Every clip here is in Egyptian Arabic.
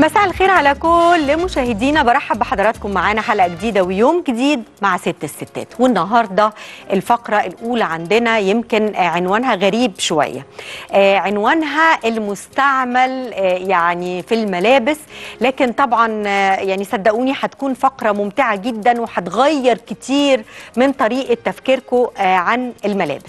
مساء الخير على كل مشاهدينا برحب بحضراتكم معانا حلقه جديده ويوم جديد مع ست الستات والنهارده الفقره الاولى عندنا يمكن عنوانها غريب شويه آه، عنوانها المستعمل آه، يعني في الملابس لكن طبعا آه، يعني صدقوني هتكون فقره ممتعه جدا وهتغير كتير من طريقه تفكيركم عن الملابس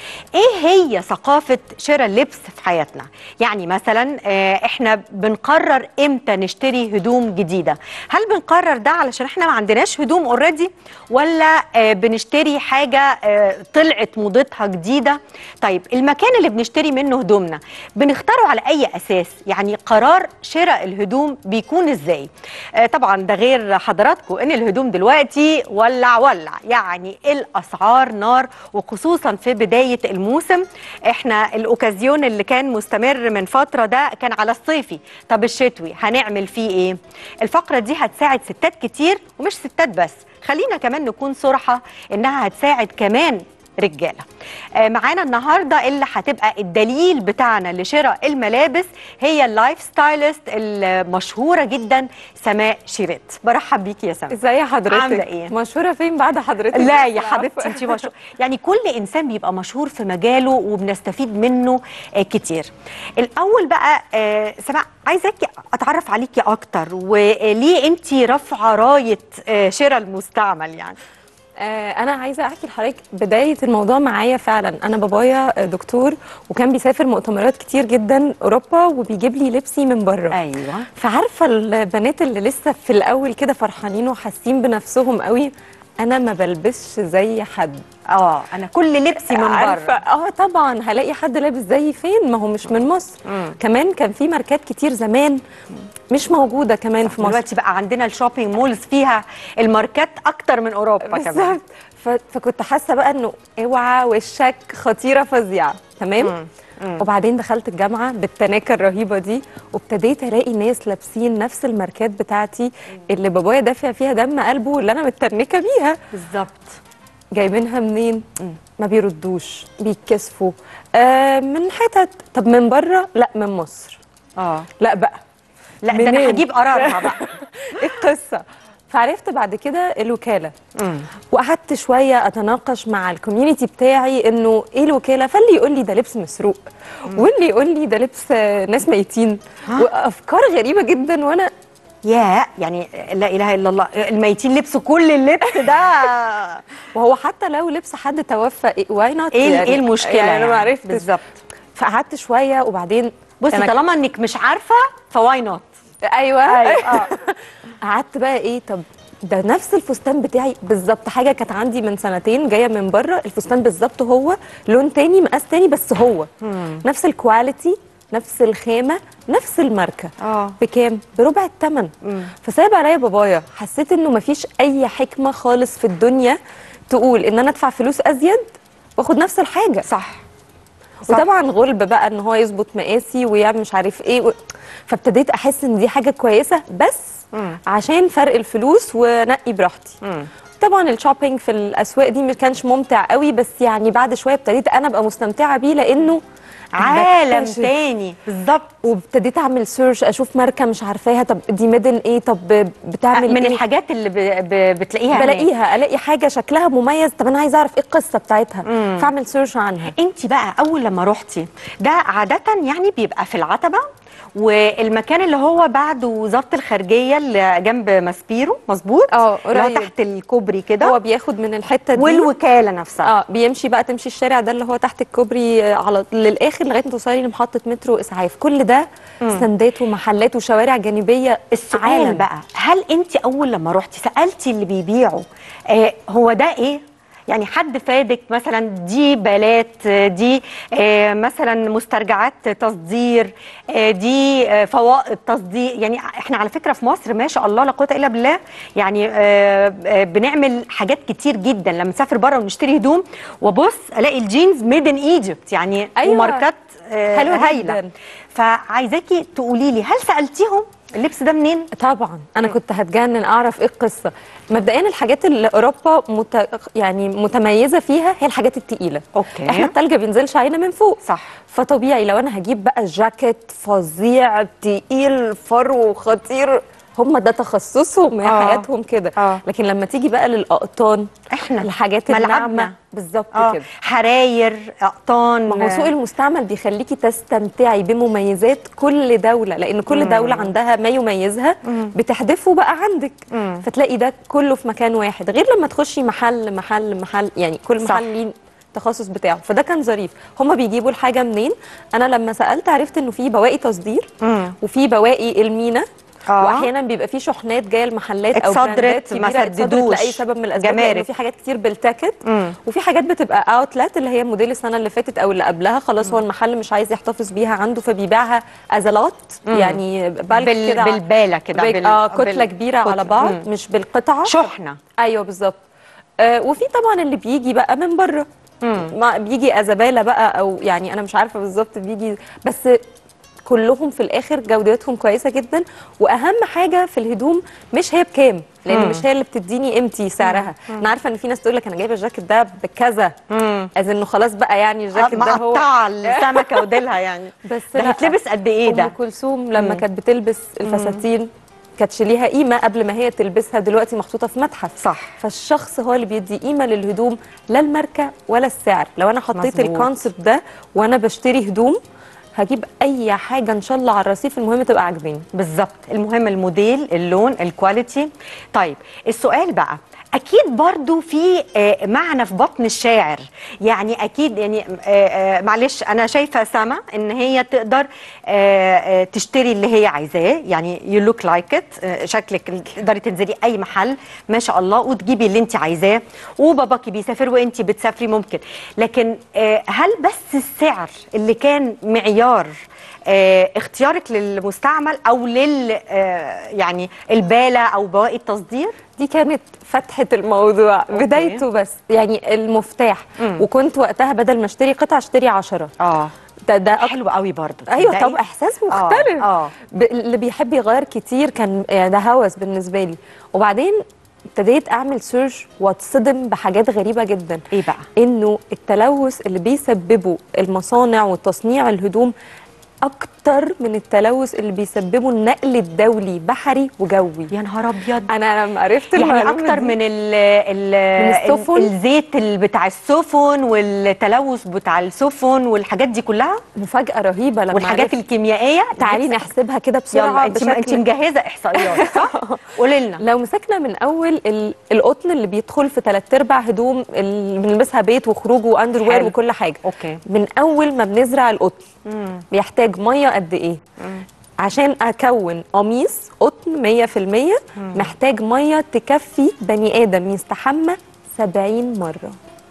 ايه هي ثقافه شراء اللبس في حياتنا يعني مثلا آه، احنا بنقرر امتى نشتري هدوم جديده هل بنقرر ده علشان احنا ما عندناش هدوم اوريدي ولا آه، بنشتري حاجه آه، طلعت موضتها جديده طيب المكان اللي بنشتري منه هدومنا بنختاره على اي اساس يعني قرار شراء الهدوم بيكون ازاي آه، طبعا ده غير حضراتكم ان الهدوم دلوقتي ولع ولع يعني الاسعار نار وخصوصا في بدايه الموسم احنا الاوكازيون اللي كان مستمر من فتره ده كان على الصيفي طب الشتوي هنعمل فيه ايه الفقره دي هتساعد ستات كتير ومش ستات بس خلينا كمان نكون صراحه انها هتساعد كمان رجاله آه، معانا النهارده اللي هتبقى الدليل بتاعنا لشراء الملابس هي اللايف ستايلست المشهوره جدا سماء شيريت برحب بيكي يا سماء ازاي حضرتك عاملة إيه؟ مشهوره فين بعد حضرتك لا بس يا عارفة. حبيبتي انت مشهور يعني كل انسان بيبقى مشهور في مجاله وبنستفيد منه آه، كتير الاول بقى آه، سماء عايزاكي اتعرف عليكي اكتر وليه انت رافعه رايه آه، شراء المستعمل يعني آه انا عايزه احكي لحضرتك بدايه الموضوع معايا فعلا انا بابايا آه، دكتور وكان بيسافر مؤتمرات كتير جدا اوروبا وبيجيب لي لبسي من بره ايوه فعارفه البنات اللي لسه في الاول كده فرحانين وحاسين بنفسهم قوي انا ما بلبسش زي حد اه انا كل لبسي من عارفه بره اه طبعا هلاقي حد لابس زيي فين ما هو مش من مصر مم. كمان كان في ماركات كتير زمان مش موجوده كمان في مصر دلوقتي بقى عندنا الشوبينج مولز فيها الماركات اكتر من اوروبا كمان بالظبط ف- فكنت حاسه بقى انه اوعى وشك خطيره فظيعه تمام مم. مم. وبعدين دخلت الجامعه بالتناكه الرهيبه دي وابتديت الاقي ناس لابسين نفس الماركات بتاعتي اللي بابايا دافع فيها دم قلبه واللي انا متنكه بيها بالظبط جايبينها منين مم. ما بيردوش بيتكسفوا آه من حتت طب من بره لا من مصر اه لا بقى لا ده انا منين؟ هجيب قرارها بقى ايه القصه فعرفت بعد كده الوكاله مم. وقعدت شويه اتناقش مع الكوميونتي بتاعي انه ايه الوكاله فاللي يقول لي ده لبس مسروق واللي يقول لي ده لبس آه، ناس ميتين وافكار غريبه جدا وانا يا يعني لا اله الا الله الميتين لبسوا كل اللبس ده وهو حتى لو لبس حد توفى واي نوت ايه ايه المشكله يعني انا ما عرفتش بالظبط فقعدت شويه وبعدين بصي أنا- طالما انك مش عارفه فواي نوت ايوه اه قعدت بقى ايه طب ده نفس الفستان بتاعي بالظبط حاجه كانت عندي من سنتين جايه من بره الفستان بالظبط هو لون تاني مقاس تاني بس هو نفس الكواليتي نفس الخامه نفس الماركه اه بكام بربع الثمن فسايب عليا بابايا حسيت انه مفيش اي حكمه خالص في الدنيا تقول ان انا ادفع فلوس ازيد واخد نفس الحاجه صح صح. وطبعا غلب بقى ان هو يظبط مقاسي ويعمل مش عارف ايه و... فابتديت احس ان دي حاجه كويسه بس مم. عشان فرق الفلوس ونقي براحتي مم. طبعا الشوبينج في الاسواق دي ما كانش ممتع قوي بس يعني بعد شويه ابتديت انا ابقى مستمتعه بيه لانه عالم بكتشف. تاني بالظبط وابتديت اعمل سيرش اشوف ماركه مش عارفاها طب دي ميدن ايه طب بتعمل من إيه؟ الحاجات اللي ب... ب... بتلاقيها هناك. بلاقيها الاقي حاجه شكلها مميز طب انا عايزه اعرف ايه القصه بتاعتها مم. فاعمل سيرش عنها انت بقى اول لما رحتي ده عاده يعني بيبقى في العتبه والمكان اللي هو بعد وزاره الخارجيه اللي جنب ماسبيرو مظبوط اه اللي هو قريب. تحت الكوبري كده هو بياخد من الحته دي والوكاله نفسها اه بيمشي بقى تمشي الشارع ده اللي هو تحت الكوبري آه، على للاخر لغايه ما توصلي لمحطه مترو اسعاف كل ده سندات ومحلات وشوارع جانبيه السؤال عالم. بقى هل انت اول لما رحتي سالتي اللي بيبيعوا آه هو ده ايه يعني حد فادك مثلا دي بالات آه، دي آه مثلا مسترجعات تصدير آه دي آه فوائد تصدير يعني احنا على فكره في مصر ما شاء الله لا قوه الا بالله يعني آه آه بنعمل حاجات كتير جدا لما نسافر بره ونشتري هدوم وبص الاقي الجينز ميد ان ايجيبت يعني أيوة. وماركات آه حلوة هايله جداً. فعايزاكي تقولي لي هل سالتيهم اللبس ده منين طبعا انا كنت هتجنن اعرف ايه القصه مبدئيا الحاجات اللي اوروبا مت... يعني متميزه فيها هي الحاجات التقيله أوكي. احنا التلج بينزلش علينا من فوق صح. فطبيعي لو انا هجيب بقى جاكيت فظيع تقيل فرو خطير هم ده تخصصهم هي آه. حياتهم كده آه. لكن لما تيجي بقى للاقطان إحنا الحاجات ملعبنا. الناعمه بالظبط اه كده حراير اقطان ما هو سوق المستعمل بيخليكي تستمتعي بمميزات كل دولة لأن كل دولة عندها ما يميزها بتحدفه بقى عندك فتلاقي ده كله في مكان واحد غير لما تخشي محل محل محل يعني كل صح. محل ليه التخصص بتاعه فده كان ظريف هما بيجيبوا الحاجة منين أنا لما سألت عرفت إنه في بواقي تصدير مم. وفي بواقي المينا آه. واحيانا بيبقى في شحنات جايه المحلات او اتصدرت، براندات ما كبيره اتصدرت سددوش. لاي سبب من الاسباب جمارك. لانه في حاجات كتير بالتاكت مم. وفي حاجات بتبقى اوتلت اللي هي موديل السنه اللي فاتت او اللي قبلها خلاص هو المحل مش عايز يحتفظ بيها عنده فبيبيعها ازلات يعني بالك بال- كده بالبالة كده، بال- بال- اه كتله بال- كبيره على كتلة. بعض مم. مش بالقطعه شحنه ايوه بالظبط آه وفي طبعا اللي بيجي بقى من بره ما بيجي ازباله بقى او يعني انا مش عارفه بالظبط بيجي بس كلهم في الاخر جودتهم كويسه جدا واهم حاجه في الهدوم مش هي بكام لان مش هي اللي بتديني قيمتي سعرها انا عارفه ان في ناس تقول لك انا جايبه الجاكيت ده بكذا از انه خلاص بقى يعني الجاكيت ده هو مقطعه السمكه وديلها يعني بس ده لا. هيتلبس قد ايه ام ده كلثوم لما كانت بتلبس الفساتين كانتش ليها قيمه قبل ما هي تلبسها دلوقتي محطوطه في متحف صح. فالشخص هو اللي بيدي قيمه للهدوم لا الماركه ولا السعر لو انا حطيت مظبوط. الكونسبت ده وانا بشتري هدوم هجيب اي حاجه ان شاء الله على الرصيف المهم تبقى عاجباني بالظبط المهم الموديل اللون الكواليتي طيب السؤال بقى اكيد برضو في آه، معنى في بطن الشاعر يعني اكيد يعني آه، آه، معلش انا شايفه سما ان هي تقدر آه، آه، تشتري اللي هي عايزاه يعني يو لوك لايك ات شكلك تقدري تنزلي اي محل ما شاء الله وتجيبي اللي انت عايزاه وباباكي بيسافر وانت بتسافري ممكن لكن آه، هل بس السعر اللي كان معيار آه، اختيارك للمستعمل او لل آه، يعني الباله او بواقي التصدير دي كانت فتحة الموضوع بدايته بس يعني المفتاح وكنت وقتها بدل ما اشتري قطعة اشتري عشرة اه ده ده أك- حلو قوي برضو ايوه تصدقي؟ طب احساس مختلف آه. ب... اللي بيحب يغير كتير كان يعني ده هوس بالنسبه لي وبعدين ابتديت اعمل سيرش واتصدم بحاجات غريبه جدا ايه بقى انه التلوث اللي بيسببه المصانع وتصنيع الهدوم اكتر من التلوث اللي بيسببه النقل الدولي بحري وجوي يا نهار ابيض انا لما عرفت يعني المعلومة اكتر دي- من ال ال من السفن؟ الزيت ال- بتاع السفن والتلوث بتاع السفن والحاجات دي كلها مفاجاه رهيبه لما والحاجات عرفت. الكيميائيه تعالي بتكسب. نحسبها كده يلا بسرعه انت انت بشكل مجهزه احصائيات صح قولي لنا لو مسكنا من اول ال- القطن اللي بيدخل في ثلاث ارباع هدوم اللي بنلبسها بيت وخروج واندر وير حلو. وكل حاجه اوكي من اول ما بنزرع القطن بيحتاج ميه قد ايه عشان اكون قميص قطن 100% محتاج ميه تكفي بني ادم يستحمى 70 مره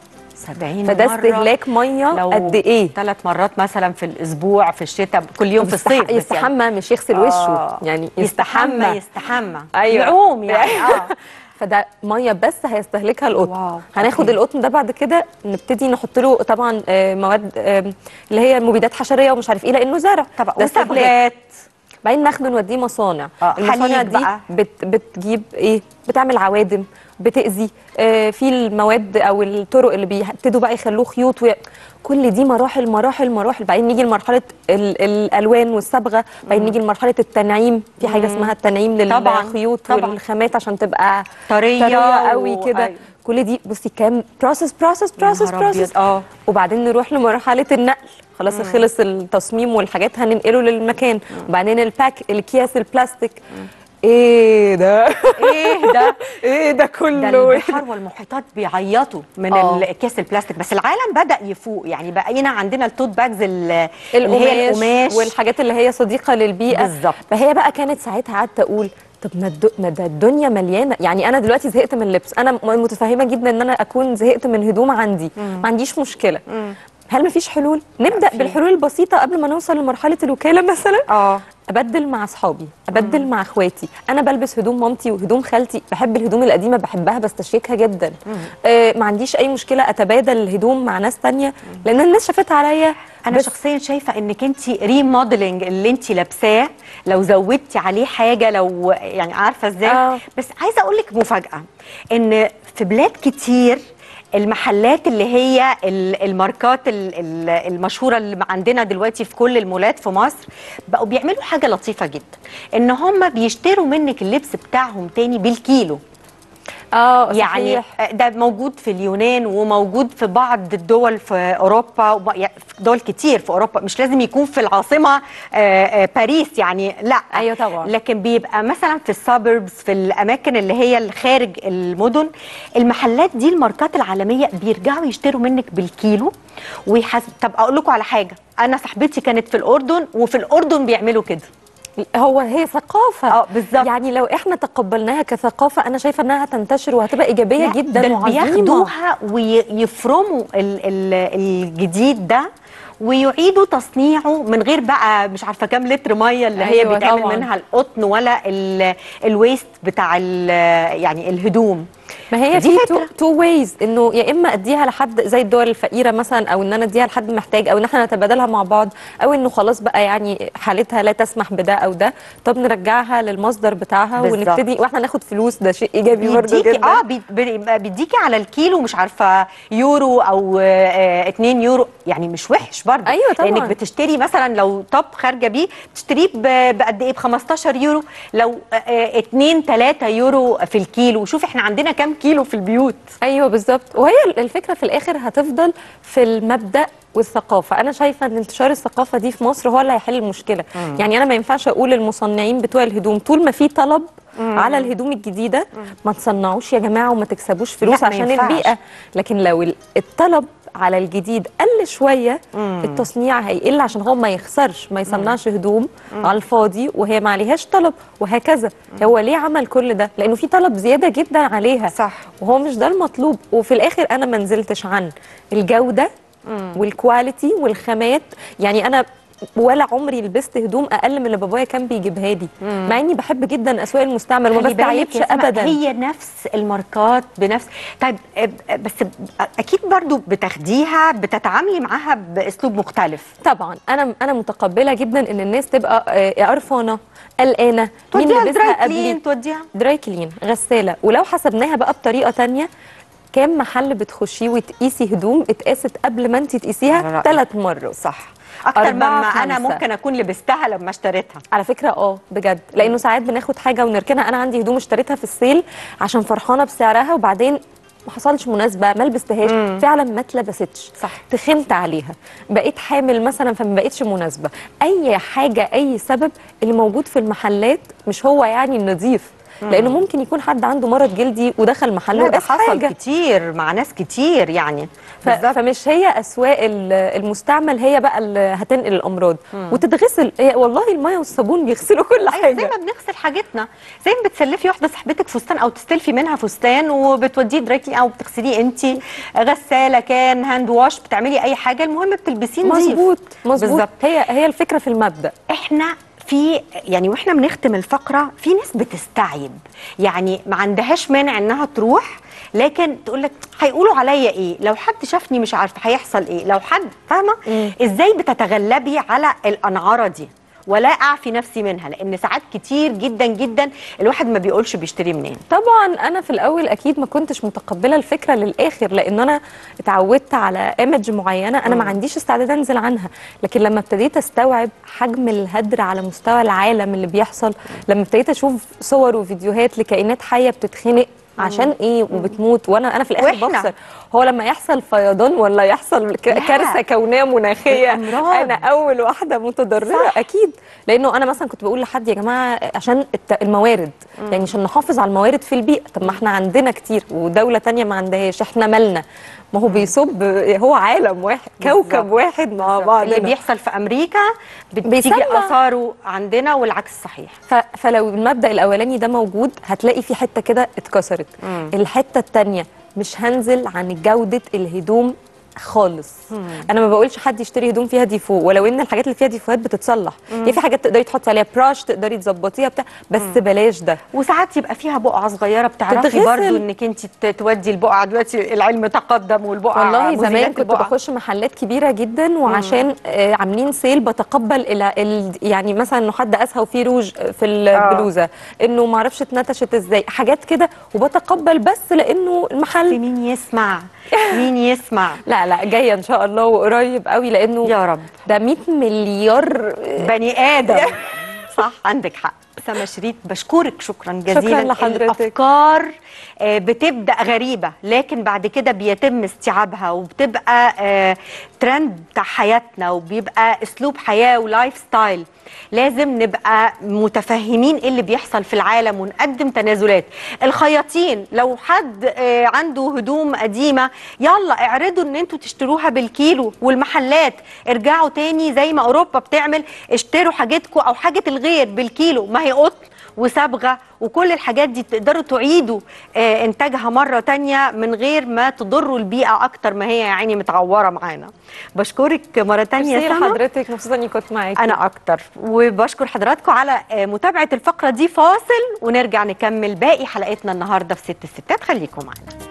70 فده مرة استهلاك ميه قد ايه ثلاث مرات مثلا في الاسبوع في الشتاء كل يوم في يستح- الصيف بس يعني. يستحمى مش يغسل وشه آه. يعني يستحمى يستحمى أيوة. يعوم يعني اه فده ميه بس هيستهلكها القطن واو. هناخد أوكي. القطن ده بعد كده نبتدي نحط له طبعا آه، مواد آه، اللي هي مبيدات حشريه ومش عارف ايه لانه زرع طبعا ده استهلاك وصبغات بعدين ناخده نوديه مصانع آه، المصانع حليب دي بقى. بت بتجيب ايه بتعمل عوادم بتاذي آه في المواد او الطرق اللي بيبتدوا بقى يخلوه خيوط وي... كل دي مراحل مراحل مراحل بعدين نيجي لمرحله ال الالوان والصبغه بعدين نيجي لمرحله التنعيم في حاجه اسمها التنعيم طبعاً، للخيوط طبعاً. والخامات عشان تبقى طرية طريه قوي و- كده أيوة. كل دي بصي كام بروسس بروسس بروسس نهار بروسس أبيض، آه. وبعدين نروح لمرحله النقل خلاص خلص التصميم والحاجات هننقله للمكان وبعدين الباك الاكياس البلاستيك ايه ده ايه ده ايه ده ده كله البحار والمحيطات بيعيطوا من آه. الاكياس البلاستيك بس العالم بدا يفوق يعني بقينا عندنا التوت باجز ال- اللي هي القماش القماش والحاجات اللي هي صديقه للبيئه بالظبط. فهي بقى كانت ساعتها قعدت اقول طب ما, الد... ما ده الدنيا مليانه يعني انا دلوقتي زهقت من اللبس انا م- متفهمه جدا ان انا اكون زهقت من هدوم عندي ما عنديش مشكله هل ما فيش حلول نبدا في. بالحلول البسيطه قبل ما نوصل لمرحله الوكاله مثلا اه ابدل مع اصحابي ابدل مع اخواتي انا بلبس هدوم مامتي وهدوم خالتي بحب الهدوم القديمه بحبها بستشيكها جدا آه ما عنديش اي مشكله اتبادل الهدوم مع ناس تانية لان الناس شافتها عليا انا بس- شخصيا شايفه انك انت ريموديلنج اللي انت لابساه لو زودتي عليه حاجه لو يعني عارفه ازاي آه. بس عايزه اقول لك مفاجاه ان في بلاد كتير المحلات اللي هي ال- الماركات ال- ال- المشهوره اللي عندنا دلوقتي في كل المولات في مصر بقوا بيعملوا حاجه لطيفه جدا ان هم بيشتروا منك اللبس بتاعهم تاني بالكيلو اه يعني صحيح. ده موجود في اليونان وموجود في بعض الدول في اوروبا وب- يعني في دول كتير في اوروبا مش لازم يكون في العاصمه آه، آه، باريس يعني لا أيوة طبعاً. لكن بيبقى مثلا في السابربس في الاماكن اللي هي الخارج المدن المحلات دي الماركات العالميه بيرجعوا يشتروا منك بالكيلو ويحاسب طب اقول لكم على حاجه انا صاحبتي كانت في الاردن وفي الاردن بيعملوا كده هو هي ثقافه اه بالظبط يعني لو احنا تقبلناها كثقافه انا شايفه انها هتنتشر وهتبقى ايجابيه لا، جدا ده وعظيمه بياخدوها ويفرموا ال ال الجديد ده ويعيدوا تصنيعه من غير بقى مش عارفه كام لتر ميه اللي هي أيوة بيتعمل طبعاً. منها القطن ولا ال- الويست بتاع ال- يعني الهدوم ما هي دي في فكرة. تو ويز انه يا اما اديها لحد زي الدول الفقيره مثلا او ان انا اديها لحد محتاج او ان احنا نتبادلها مع بعض او انه خلاص بقى يعني حالتها لا تسمح بده او ده طب نرجعها للمصدر بتاعها بالظبط. ونبتدي واحنا ناخد فلوس ده شيء ايجابي برضه بيديكي جدا اه بي- بي- بيديكي على الكيلو مش عارفه يورو او 2 يورو يعني مش وحش برضه أيوة طبعاً. لانك بتشتري مثلا لو توب خارجه بيه بتشتريه ب- بقد ايه ب 15 يورو لو 2 3 يورو في الكيلو شوف احنا عندنا كام كيلو في البيوت ايوه بالظبط وهي الفكره في الاخر هتفضل في المبدا والثقافه انا شايفه ان انتشار الثقافه دي في مصر هو اللي هيحل المشكله يعني انا ما ينفعش اقول للمصنعين بتوع الهدوم طول ما في طلب على الهدوم الجديده ما تصنعوش يا جماعه وما تكسبوش فلوس ما عشان ينفعش. البيئه لكن لو ال- الطلب على الجديد قل شويه التصنيع هيقل عشان هو ما يخسرش ما يصنعش هدوم على الفاضي وهي ما عليهاش طلب وهكذا هو ليه عمل كل ده لانه في طلب زياده جدا عليها صح. وهو مش ده المطلوب وفي الاخر انا ما نزلتش عن الجوده والكواليتي والخامات يعني انا ولا عمري لبست هدوم اقل من اللي بابايا كان بيجيبها لي مع اني بحب جدا اسواق المستعمل وما خلي بالك بستعيبش يا سما، ابدا هي نفس الماركات بنفس طيب آه، بس اكيد برضو بتاخديها بتتعاملي معاها باسلوب مختلف طبعا انا انا متقبله جدا ان الناس تبقى آه، قرفانه قلقانه مين توديها لبسها دراي قبلي كلين توديها دراي كلين غساله ولو حسبناها بقى بطريقه تانية كام محل بتخشيه وتقيسي هدوم اتقاست قبل ما انت على تقيسيها رأيك. ثلاث مرات صح اكتر أربعة، مما انا خمسة. ممكن اكون لبستها لما اشتريتها على فكره اه بجد لانه ساعات بناخد حاجه ونركنها انا عندي هدوم اشتريتها في السيل عشان فرحانه بسعرها وبعدين ما حصلش مناسبه ما لبستهاش فعلا ما اتلبستش صح. تخنت عليها بقيت حامل مثلا فما بقتش مناسبه اي حاجه اي سبب اللي موجود في المحلات مش هو يعني النظيف لانه ممكن يكون حد عنده مرض جلدي ودخل محل لا ده وقاس حصل حاجه كتير مع ناس كتير يعني ف... فمش هي اسواق ال- المستعمل هي بقى اللي هتنقل الامراض وتتغسل هي والله الميه والصابون بيغسلوا كل ايوه زي حاجه ما بنغسل حاجتنا زي ما بتسلفي واحده صاحبتك فستان او تستلفي منها فستان وبتوديه درايكلي او بتغسليه انت غساله كان هاند واش بتعملي اي حاجه المهم بتلبسيه نظيف مظبوط مظبوط بالظبط. هي هي الفكره في المبدا احنا في يعني واحنا بنختم الفقره في ناس بتستعيب يعني ما عندهاش مانع انها تروح لكن تقول لك هيقولوا عليا ايه لو حد شافني مش عارفه هيحصل ايه لو حد فاهمه ازاي بتتغلبي على الانعاره دي ولا اعفي نفسي منها لان ساعات كتير جدا جدا الواحد ما بيقولش بيشتري منين طبعا انا في الاول اكيد ما كنتش متقبله الفكره للاخر لان انا اتعودت على ايمج معينه انا ما عنديش استعداد انزل عنها لكن لما ابتديت استوعب حجم الهدر على مستوى العالم اللي بيحصل لما ابتديت اشوف صور وفيديوهات لكائنات حيه بتتخنق عشان ايه وبتموت وانا انا في الاخر وإحنا. بخسر هو لما يحصل فيضان ولا يحصل ك- لا. كارثه كونيه مناخيه الأمراض. انا اول واحده متضرره صح. اكيد لانه انا مثلا كنت بقول لحد يا جماعه عشان الت- الموارد يعني عشان نحافظ على الموارد في البيئه طب ما احنا عندنا كتير ودوله تانية ما عندهاش احنا مالنا ما هو بيصب هو عالم واحد كوكب بالظبط. واحد مع اللي بعضنا بيحصل في امريكا بتيجي بيسمع. اثاره عندنا والعكس صحيح ف... فلو المبدا الاولاني ده موجود هتلاقي في حته كده اتكسرت الحته التانية مش هنزل عن جوده الهدوم خالص انا ما بقولش حد يشتري هدوم فيها ديفو ولو ان الحاجات اللي فيها ديفوهات بتتصلح هي في حاجات تقدري تحطي عليها براش تقدري تظبطيها بتاع بس بلاش ده وساعات يبقى فيها بقعه صغيره بتعرفي تتغسل. برضو انك انت ت- تودي البقعه دلوقتي العلم تقدم والبقعه والله مزيلات زمان كنت البقعة. بخش محلات كبيره جدا وعشان آه عاملين سيل بتقبل الى ال يعني مثلا انه حد قاسها وفيه روج في البلوزه انه ما اعرفش اتنتشت ازاي حاجات كده وبتقبل بس لانه المحل مين يسمع مين يسمع لا لا جايه ان شاء الله وقريب قوي لانه يا رب ده 100 مليار بني ادم صح عندك حق سما شريف بشكرك شكرا جزيلا لحضرتك. الافكار آه، بتبدا غريبه لكن بعد كده بيتم استيعابها وبتبقى آه، ترند بتاع حياتنا وبيبقى اسلوب حياه ولايف ستايل لازم نبقى متفهمين ايه اللي بيحصل في العالم ونقدم تنازلات الخياطين لو حد آه، عنده هدوم قديمه يلا اعرضوا ان انتوا تشتروها بالكيلو والمحلات ارجعوا تاني زي ما اوروبا بتعمل اشتروا حاجتكم او حاجه الغير بالكيلو ما هي قطن وصبغه وكل الحاجات دي تقدروا تعيدوا آه، انتاجها مره تانية من غير ما تضروا البيئه اكتر ما هي يا عيني متعوره معانا بشكرك مره تانية ميرسي يا سما لحضرتك مبسوطه اني كنت معاكي انا اكتر وبشكر حضراتكم على آه، متابعه الفقره دي فاصل ونرجع نكمل باقي حلقتنا النهارده في ست الستات خليكم معانا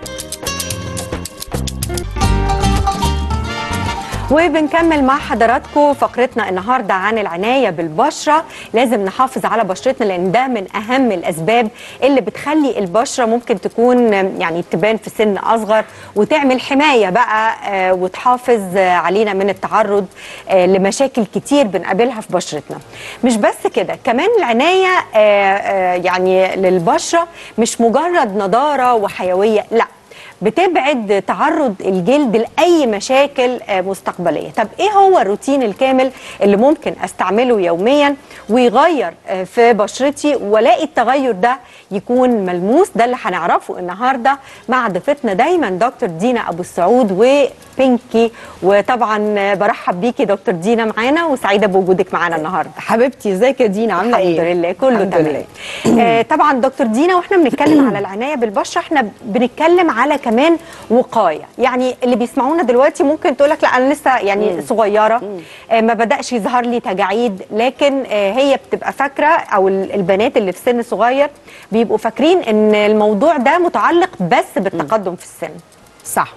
وبنكمل مع حضراتكم فقرتنا النهارده عن العنايه بالبشره لازم نحافظ على بشرتنا لان ده من اهم الاسباب اللي بتخلي البشره ممكن تكون يعني تبان في سن اصغر وتعمل حمايه بقى آه، وتحافظ آه، علينا من التعرض آه، لمشاكل كتير بنقابلها في بشرتنا مش بس كده كمان العنايه آه، آه، يعني للبشره مش مجرد نضاره وحيويه لا بتبعد تعرض الجلد لاي مشاكل آه، مستقبليه طب ايه هو الروتين الكامل اللي ممكن استعمله يوميا ويغير آه، في بشرتي والاقي التغير ده يكون ملموس ده اللي هنعرفه النهارده مع ضيفتنا دايما دكتور دينا ابو السعود وبينكي وطبعا آه، برحب بيكي دكتور دينا معانا وسعيده بوجودك معانا النهارده حبيبتي ازيك يا دينا عامله ايه الحمد لله كله الحمد تمام لله. آه طبعا دكتور دينا واحنا بنتكلم على العنايه بالبشره احنا بنتكلم على كمان وقايه يعني اللي بيسمعونا دلوقتي ممكن تقول لك لا انا لسه يعني صغيره آه ما بداش يظهر لي تجاعيد لكن آه هي بتبقى فاكره او ال- البنات اللي في سن صغير بيبقوا فاكرين ان الموضوع ده متعلق بس بالتقدم في السن صح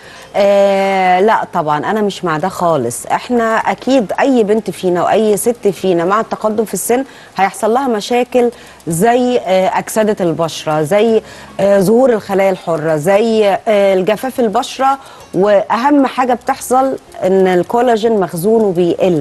آه لا طبعا انا مش مع ده خالص احنا اكيد اي بنت فينا واي ست فينا مع التقدم في السن هيحصل لها مشاكل زي آه اكسده البشره زي آه ظهور الخلايا الحره زي آه الجفاف البشره واهم حاجه بتحصل ان الكولاجين مخزونه بيقل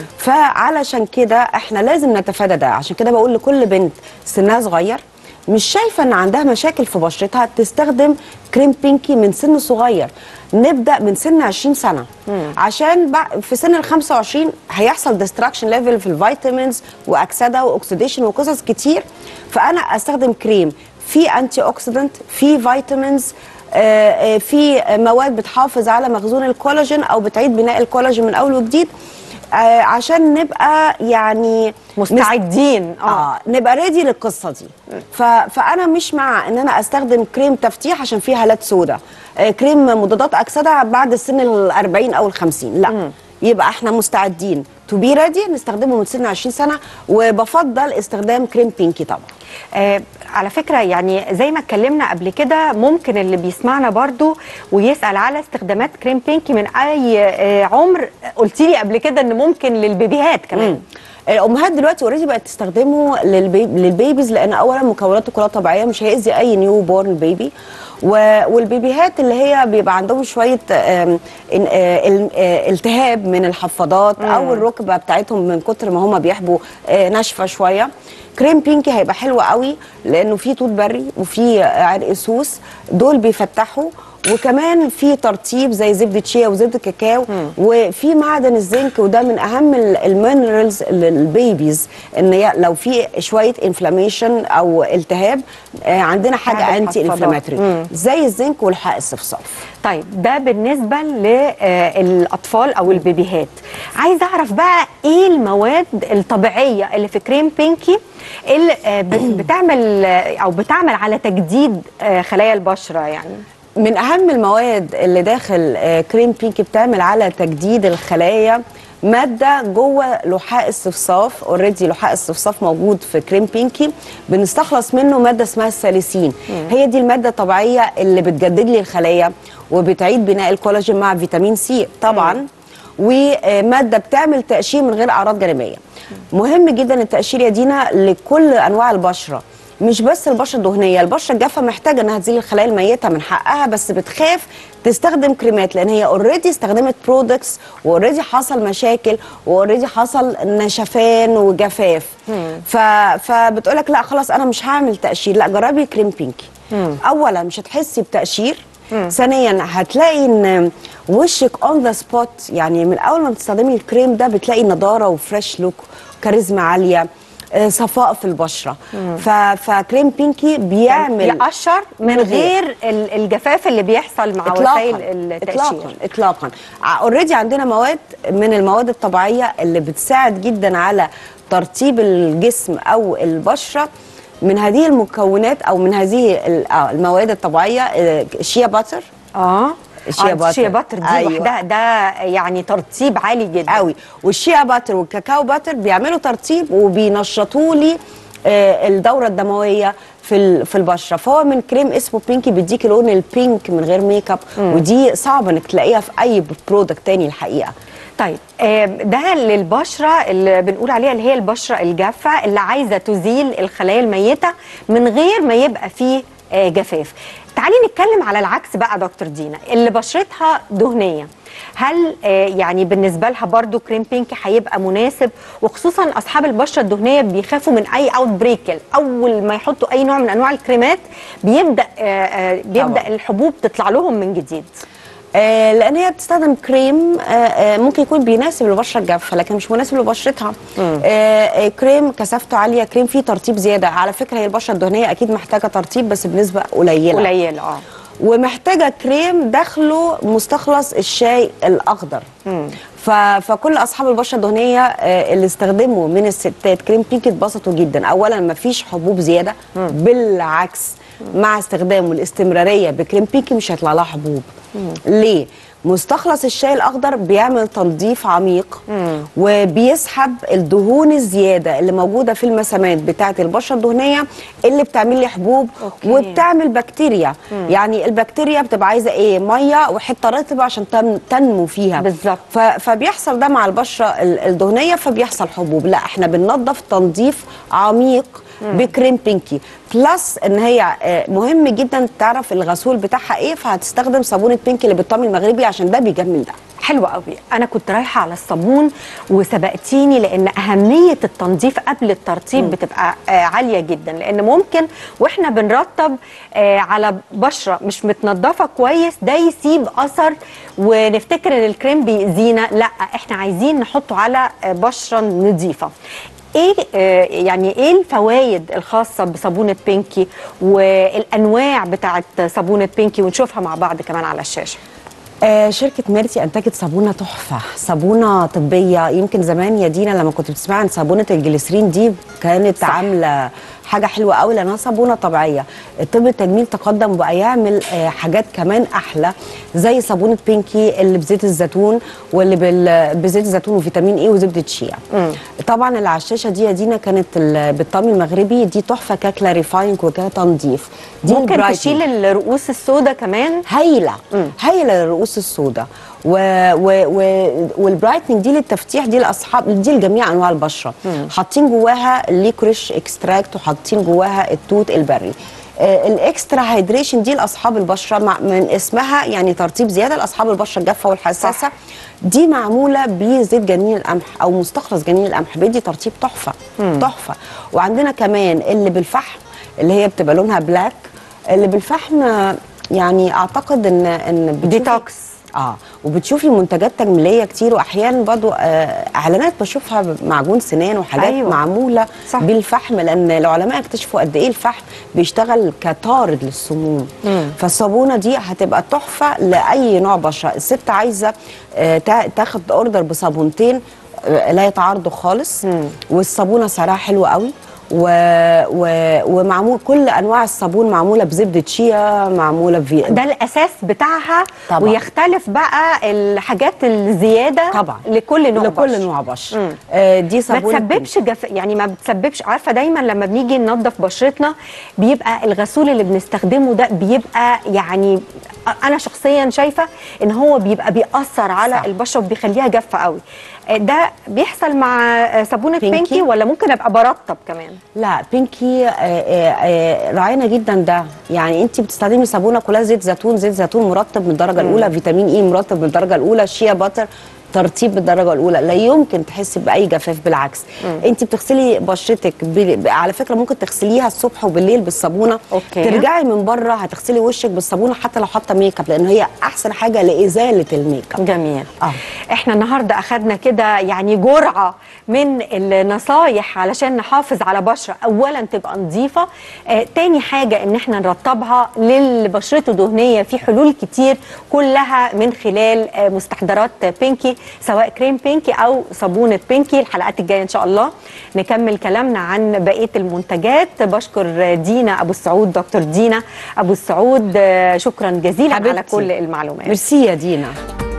فعلشان كده احنا لازم نتفادى ده عشان كده بقول لكل بنت سنها صغير مش شايفه ان عندها مشاكل في بشرتها تستخدم كريم بينكي من سن صغير نبدا من سن 20 سنه عشان بع- في سن ال 25 هيحصل ديستراكشن ليفل في الفيتامينز واكسده واكسديشن وقصص كتير فانا استخدم كريم فيه انتي اوكسيدنت فيه فيتامينز آه، آه، في مواد بتحافظ على مخزون الكولاجين او بتعيد بناء الكولاجين من اول وجديد آه، عشان نبقى يعني مستعدين اه اه نبقى ريدي للقصه دي ف... فانا مش مع ان انا استخدم كريم تفتيح عشان فيه هالات سوداء آه كريم مضادات اكسده بعد السن ال 40 او ال 50 لا يبقى احنا مستعدين تو بي ريدي نستخدمه من سن 20 سنه وبفضل استخدام كريم بينكي طبعا آه على فكرة يعني زي ما اتكلمنا قبل كده ممكن اللي بيسمعنا برضو ويسأل على استخدامات كريم بينكي من أي آه عمر قلتي لي قبل كده إن ممكن للبيبيهات كمان مم. الامهات دلوقتي اوريدي بقت تستخدمه للبي... للبيبيز لان اولا مكوناته كلها طبيعيه مش هيأذي اي نيو بورن بيبي و... والبيبيهات اللي هي بيبقى عندهم شويه آم، إن- آه، ال- آه، التهاب من الحفاضات او الركبه بتاعتهم من كتر ما هم بيحبوا آه، ناشفه شويه كريم بينكي هيبقى حلو قوي لانه فيه توت بري وفيه عرق سوس دول بيفتحوا وكمان في ترطيب زي زبده شيا وزبده كاكاو وفي معدن الزنك وده من اهم المينرالز للبيبيز ان ي- لو في شويه انفلاميشن او التهاب آه، عندنا حاجة حاجه انتي الحفاضات. انفلاماتوري زي الزنك والحق الصفصاف طيب ده بالنسبة للأطفال أو البيبيهات عايزة أعرف بقى إيه المواد الطبيعية اللي في كريم بينكي اللي آه، بت- بتعمل آه، أو بتعمل على تجديد آه، خلايا البشرة يعني من اهم المواد اللي داخل آه، كريم بينكي بتعمل على تجديد الخلايا ماده جوه لحاء الصفصاف اوريدي لحاء الصفصاف موجود في كريم بينكي بنستخلص منه ماده اسمها الساليسين هي دي الماده الطبيعيه اللي بتجدد لي الخلايا وبتعيد بناء الكولاجين مع فيتامين سي طبعا وماده بتعمل تقشير من غير اعراض جانبيه مهم جدا التقشير يا دينا لكل انواع البشره مش بس البشره الدهنيه البشره الجافه محتاجه انها تزيل الخلايا الميته من حقها بس بتخاف تستخدم كريمات لان هي اوريدي استخدمت برودكتس واوريدي حصل مشاكل واوريدي حصل نشفان وجفاف ف... فبتقولك لا خلاص انا مش هعمل تقشير لا جربي كريم بينكي اولا مش هتحسي بتقشير ثانيا هتلاقي ان وشك اون ذا سبوت يعني من اول ما بتستخدمي الكريم ده بتلاقي نضاره وفريش لوك كاريزما عاليه آه، صفاء في البشره ف... فكريم بينكي بيعمل يقشر من من غير. غير ال- الجفاف اللي بيحصل مع وسائل التقشير اطلاقا اطلاقا اوريدي عندنا مواد من المواد الطبيعيه اللي بتساعد جدا على ترطيب الجسم او البشره من هذه المكونات او من هذه ال- آه، المواد الطبيعيه آه، شيا باتر اه الشيا آه، باتر. الشيا باتر دي أيوة. لوحدها ده يعني ترطيب عالي جدا قوي والشيا باتر والكاكاو باتر بيعملوا ترطيب وبينشطوا لي آه، الدوره الدمويه في ال- في البشره فهو من كريم اسمه بينكي بيديكي لون البينك من غير ميك اب ودي صعبه انك تلاقيها في اي برودكت تاني الحقيقه طيب آه، ده للبشره اللي بنقول عليها اللي هي البشره الجافه اللي عايزه تزيل الخلايا الميته من غير ما يبقى فيه آه، جفاف تعالي نتكلم على العكس بقى دكتور دينا اللي بشرتها دهنيه هل آه، يعني بالنسبه لها برضو كريم بينك هيبقى مناسب وخصوصا اصحاب البشره الدهنيه بيخافوا من اي اوت بريك اول ما يحطوا اي نوع من انواع الكريمات بيبدا آه، آه، بيبدا طبعاً. الحبوب تطلع لهم من جديد آه، لان هي بتستخدم كريم آه، آه، ممكن يكون بيناسب للبشره الجافه لكن مش مناسب لبشرتها آه، آه، كريم كثافته عاليه كريم فيه ترطيب زياده على فكره هي البشره الدهنيه اكيد محتاجه ترطيب بس بنسبه قليله قليل اه ومحتاجه كريم داخله مستخلص الشاي الاخضر ف... فكل اصحاب البشره الدهنيه آه، اللي استخدموا من الستات كريم بينك اتبسطوا جدا اولا ما فيش حبوب زياده بالعكس مع استخدامه الاستمراريه بكريم بينك مش هيطلع لها حبوب ليه مستخلص الشاي الاخضر بيعمل تنظيف عميق وبيسحب الدهون الزياده اللي موجوده في المسامات بتاعه البشره الدهنيه اللي بتعمل لي حبوب أوكي. وبتعمل بكتيريا يعني البكتيريا بتبقى عايزه ايه ميه وحته رطبه عشان تن- تنمو فيها بالظبط. ف- فبيحصل ده مع البشره ال- الدهنيه فبيحصل حبوب لا احنا بننظف تنظيف عميق بكريم بينكي بلس ان هي آه، مهم جدا تعرف الغسول بتاعها ايه فهتستخدم صابونه بينكي اللي بالطعم المغربي عشان ده بيجمل ده حلو قوي انا كنت رايحه على الصابون وسبقتيني لان اهميه التنظيف قبل الترطيب بتبقى آه عاليه جدا لان ممكن واحنا بنرطب آه على بشره مش متنضفه كويس ده يسيب اثر ونفتكر ان الكريم بيأذينا لا احنا عايزين نحطه على آه بشره نظيفه ايه آه يعني ايه الفوائد الخاصه بصابونه بينكي والانواع بتاعت صابونه بينكي ونشوفها مع بعض كمان على الشاشه آه شركة ميرتي أنتجت صابونة تحفة صابونة طبية يمكن زمان يا دينا لما كنت بتسمعي عن صابونة الجليسرين دي كانت صح. عاملة حاجة حلوة قوي لأنها صابونة طبيعية الطب التجميل تقدم وبقى يعمل آه حاجات كمان أحلى زي صابونة بينكي اللي بزيت الزيتون واللي بال- بزيت الزيتون وفيتامين اي وزبدة شيا طبعا اللي على الشاشة دي يا دينا كانت ال- بالطعم المغربي دي تحفة ككلاريفاينج وكتنظيف دي ممكن البرايتنج. تشيل الرؤوس السوداء كمان هايله هايله للرؤوس السوداء و... و... و... والبرايتنج دي للتفتيح دي لاصحاب دي لجميع انواع البشره حاطين جواها الليكوريش اكستراكت وحاطين جواها التوت البري آه، الاكسترا هيدريشن دي لاصحاب البشره مع من اسمها يعني ترطيب زياده لاصحاب البشره الجافه والحساسه صح. دي معموله بزيت جنين القمح او مستخلص جنين القمح بيدي ترطيب تحفه تحفه وعندنا كمان اللي بالفحم اللي هي بتبقى لونها بلاك اللي بالفحم آه، يعني اعتقد ان ان بتشوفي- ديتوكس. اه وبتشوفي منتجات تجميليه كتير واحيانا برضو آه اعلانات بشوفها معجون سنان وحاجات أيوة. أيوة. معموله صح. صح. بالفحم لان العلماء اكتشفوا قد ايه الفحم بيشتغل كطارد للسموم فالصابونه دي هتبقى تحفه لاي نوع بشره الست عايزه آه تا- تاخد اوردر بصابونتين آه لا يتعارضوا خالص والصابونه سعرها حلو قوي و... و... ومعمول كل انواع الصابون معموله بزبده شيا معموله في ده الاساس بتاعها طبعاً. ويختلف بقى الحاجات الزياده طبعا لكل نوع لكل بشر. نوع بشر مم. آه دي ما صابونه تسببش جف... يعني ما بتسببش عارفه دايما لما بنيجي ننظف بشرتنا بيبقى الغسول اللي بنستخدمه ده بيبقى يعني انا شخصيا شايفه ان هو بيبقى بيأثر على صح. البشره وبيخليها جافه قوي آه، ده بيحصل مع آه، صابونه بينكي؟ بينكي ولا ممكن ابقى برطب كمان لا بينكي آه، آه، آه، راعينا جدا ده يعني انت بتستخدمي صابونه كلها زيت زيتون زيت زيتون مرطب من الدرجه الاولى فيتامين اي مرطب من الدرجه الاولى شيا باتر ترطيب بالدرجه الاولى لا يمكن تحسي باي جفاف بالعكس انت بتغسلي بشرتك ب... على فكره ممكن تغسليها الصبح وبالليل بالصابونه أوكي. ترجعي من بره هتغسلي وشك بالصابونه حتى لو حاطه ميك اب لان هي احسن حاجه لازاله الميك اب جميل اه احنا النهارده اخدنا كده يعني جرعه من النصايح علشان نحافظ على بشره اولا تبقى نظيفه آه تاني حاجه ان احنا نرطبها للي بشرته دهنيه في حلول كتير كلها من خلال آه مستحضرات بينكي سواء كريم بينكي او صابونه بينكي الحلقات الجايه ان شاء الله نكمل كلامنا عن بقيه المنتجات بشكر دينا ابو السعود دكتور دينا ابو السعود آه شكرا جزيلا على حبيبتي. كل المعلومات ميرسي يا دينا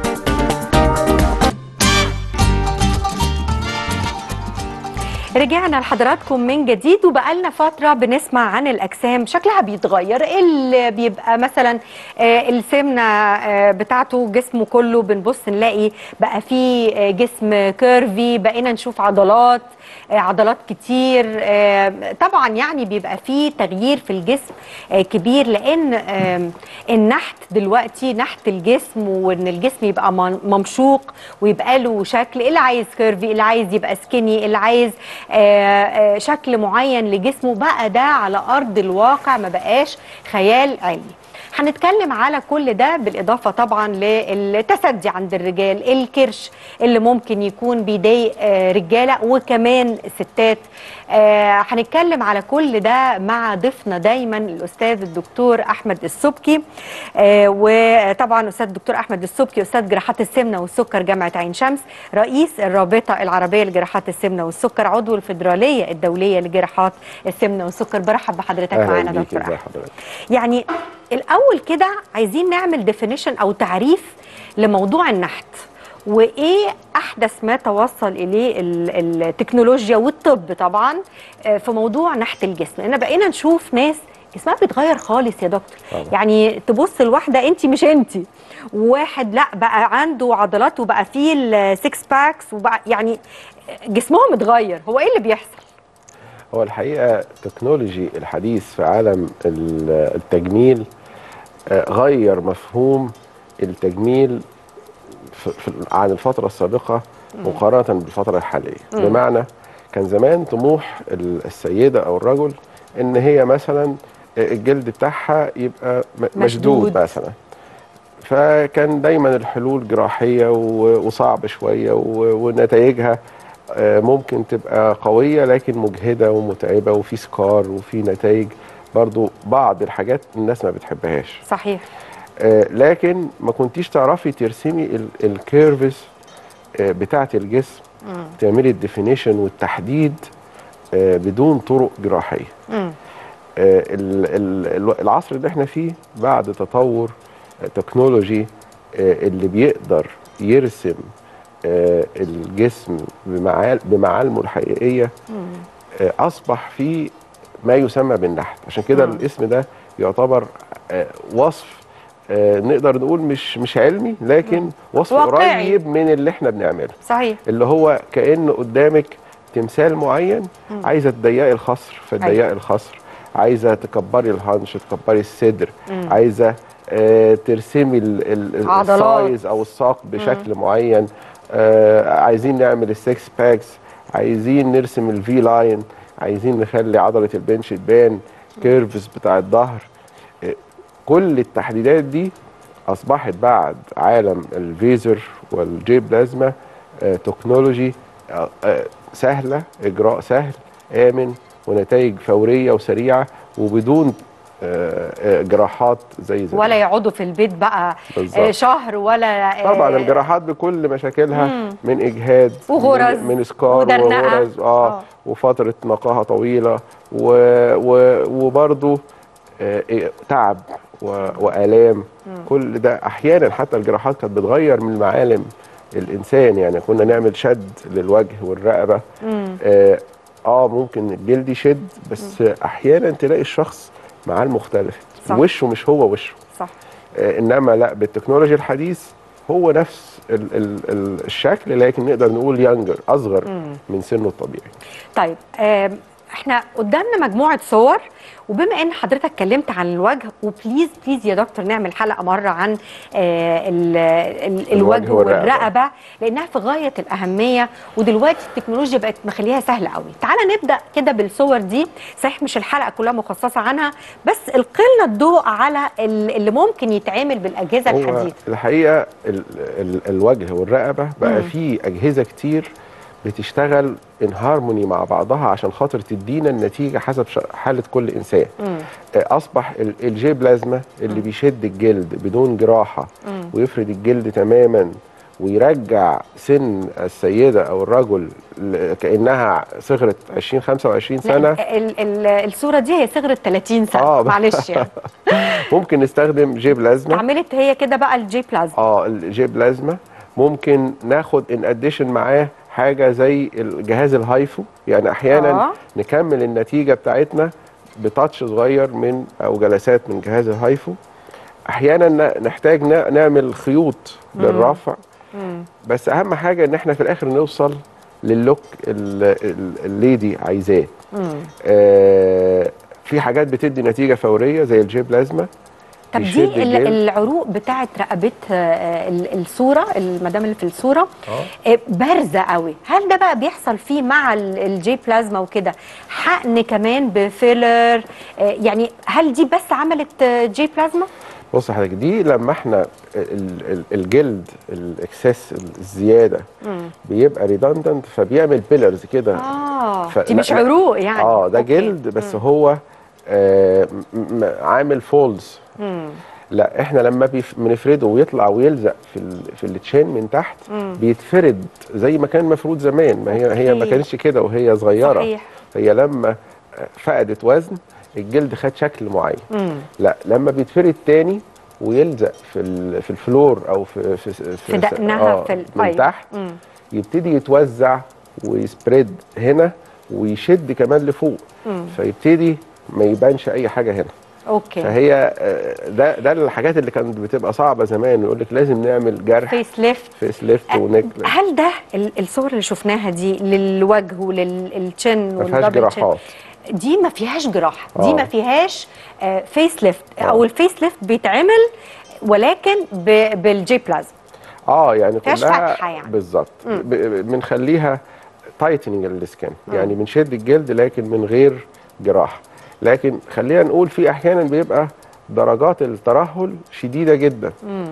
رجعنا لحضراتكم من جديد وبقالنا فترة بنسمع عن الأجسام شكلها بيتغير اللي بيبقى مثلا آه، السمنة آه، بتاعته جسمه كله بنبص نلاقي بقى فيه آه، جسم كيرفي بقينا نشوف عضلات آه، عضلات كتير آه، طبعا يعني بيبقى فيه تغيير في الجسم آه، كبير لأن آم، النحت دلوقتي نحت الجسم وإن الجسم يبقى من- ممشوق ويبقى له شكل اللي عايز كيرفي اللي عايز يبقى سكيني اللي عايز آه، آه، شكل معين لجسمه بقى ده على ارض الواقع ما بقاش خيال علمي هنتكلم على كل ده بالإضافة طبعا للتسدي عند الرجال الكرش اللي ممكن يكون بيضايق آه، رجالة وكمان ستات آه، هنتكلم على كل ده مع ضيفنا دايما الأستاذ الدكتور أحمد السبكي آه، وطبعا أستاذ الدكتور أحمد السبكي أستاذ جراحات السمنة والسكر جامعة عين شمس رئيس الرابطة العربية لجراحات السمنة والسكر عضو الفيدرالية الدولية لجراحات السمنة والسكر برحب بحضرتك معانا اهلا دكتور بيكي ازي أحمد حضرتك يعني الاول كده عايزين نعمل ديفينيشن او تعريف لموضوع النحت وايه احدث ما توصل اليه ال- التكنولوجيا والطب طبعا آه، في موضوع نحت الجسم لان بقينا نشوف ناس جسمها بيتغير خالص يا دكتور طبعا. يعني تبص لواحده انت مش انت وواحد لا بقى عنده عضلات وبقى فيه السكس باكس وبقى يعني جسمهم اتغير هو ايه اللي بيحصل هو الحقيقه التكنولوجي الحديث في عالم ال- التجميل آه، غير مفهوم التجميل في في عن الفتره السابقه مقارنه بالفتره الحاليه بمعنى كان زمان طموح ال- السيده او الرجل ان هي مثلا الجلد بتاعها يبقى م- مشدود. مشدود مثلا فكان دايما الحلول جراحيه و- وصعب شويه و- ونتائجها آه، ممكن تبقى قويه لكن مجهده ومتعبه وفي سكار وفي نتائج برضو بعض الحاجات الناس ما بتحبهاش صحيح آه، لكن ما كنتيش تعرفي ترسمي ال- الكيرفز آه، بتاعه الجسم تعملي الديفينيشن والتحديد آه، بدون طرق جراحيه مم. آه، ال- ال- ال- العصر اللي احنا فيه بعد تطور آه، تكنولوجي آه، اللي بيقدر يرسم آه، الجسم بمعال- بمعالمه الحقيقيه آه، اصبح فيه ما يسمى بالنحت عشان كده مم. الاسم ده يعتبر آه، وصف آه، نقدر نقول مش مش علمي لكن وصف واقعي. قريب من اللي احنا بنعمله صحيح اللي هو كأن قدامك تمثال معين عايزه تضيقي الخصر فتضيقي أيوة. الخصر عايزه تكبري الهانش تكبري الصدر عايزه آه ترسمي ال- ال- عضلات. السايز او الساق بشكل معين آه عايزين نعمل السكس باكس عايزين نرسم الفي لاين عايزين نخلي عضله البنش تبان كيرفز بتاع الظهر آه، كل التحديدات دي اصبحت بعد عالم الفيزر والجي بلازما آه، تكنولوجي آه، آه، سهله اجراء سهل امن ونتائج فوريه وسريعه وبدون آه، آه، جراحات زي زمان ولا يقعدوا في البيت بقى بالظبط. آه، شهر ولا آه، طبعا الجراحات بكل مشاكلها من اجهاد وغرز من, من سكار ودرنقة. وغرز اه, آه. وفتره نقاهه طويله و و وبرده آه إيه، تعب و والام كل ده احيانا حتى الجراحات كانت بتغير من معالم الانسان يعني كنا نعمل شد للوجه والرقبه آه, اه ممكن الجلد يشد بس احيانا تلاقي الشخص معاه مختلف صح. وشه مش هو وشه صح آه، انما لا بالتكنولوجيا الحديث هو نفس ال ال ال الشكل لكن نقدر نقول يانجر اصغر من سنه الطبيعي طيب آم، احنا قدامنا مجموعه صور وبما ان حضرتك اتكلمت عن الوجه وبليز بليز يا دكتور نعمل حلقه مره عن آه، ال- ال- الوجه والرقبة. والرقبه لانها في غايه الاهميه ودلوقتي التكنولوجيا بقت مخليها سهله قوي تعالى نبدا كده بالصور دي صحيح مش الحلقه كلها مخصصه عنها بس القلنا الضوء على ال- اللي ممكن يتعمل بالاجهزه هو الحديثه الحقيقه ال ال الوجه والرقبه بقى فيه اجهزه كتير بتشتغل ان هارموني مع بعضها عشان خاطر تدينا النتيجه حسب ش- حاله كل انسان آه، اصبح ال- الجي بلازما اللي بيشد الجلد بدون جراحه ويفرد الجلد تماما ويرجع سن السيده او الرجل ل- كانها صغرت 20 25 سنه لا، ال- ال- الصوره دي هي صغرت 30 سنه آه. معلش يعني ممكن نستخدم جي بلازما اتعملت هي كده بقى الجي بلازما اه الجي بلازما ممكن ناخد ان اديشن معاه حاجه زي الجهاز الهايفو يعني احيانا آه. آه. نكمل النتيجه بتاعتنا بتاتش صغير من او جلسات من جهاز الهايفو احيانا ن- نحتاج ن- نعمل خيوط للرفع بس اهم حاجه ان احنا في الاخر نوصل للوك ال- ال- الليدي عايزاه آه في حاجات بتدي نتيجه فوريه زي الجي بلازما طب يشد دي ال- الجلد. العروق بتاعت رقبتها آه، ال- الصوره المدام اللي في الصوره آه، بارزه قوي هل ده بقى بيحصل فيه مع ال- الجي بلازما وكده حقن كمان بفيلر آه، يعني هل دي بس عملت آه، جي بلازما بص حضرتك دي لما احنا ال- ال- الجلد الاكسس الزياده بيبقى ريدندنت فبيعمل بيلرز كده اه ف- دي مش لا- لا. عروق يعني اه ده أوكي. جلد بس هو آه م- م- عامل فولز لا احنا لما بيف- بنفرده ويطلع ويلزق في ال في التشين من تحت بيتفرد زي ما كان مفروض زمان ما هي هي ما أوكي. كانتش كده وهي صغيره صحيح. هي لما فقدت وزن الجلد خد شكل معين مم. لا لما بيتفرد تاني ويلزق في ال- في الفلور او في في, في دقنها في ال- من أيوة. تحت مم. يبتدي يتوزع ويسبريد هنا ويشد كمان لفوق فيبتدي ما يبانش اي حاجه هنا اوكي فهي آه، ده ده الحاجات اللي كانت بتبقى صعبه زمان يقول لك لازم نعمل جرح فيس ليفت فيس ليفت ونيك هل ده ال- الصور اللي شفناها دي للوجه وللتشن ما فيهاش جراحات دي ما فيهاش جراحه دي آه. ما فيهاش آه، فيس ليفت آه. او الفيس ليفت بيتعمل ولكن ب- بالجي بلازما اه يعني فيهاش كلها فتحة يعني. بالظبط ب- ب- بنخليها تايتنج السكان يعني بنشد الجلد لكن من غير جراحه لكن خلينا نقول في احيانا بيبقى درجات الترهل شديده جدا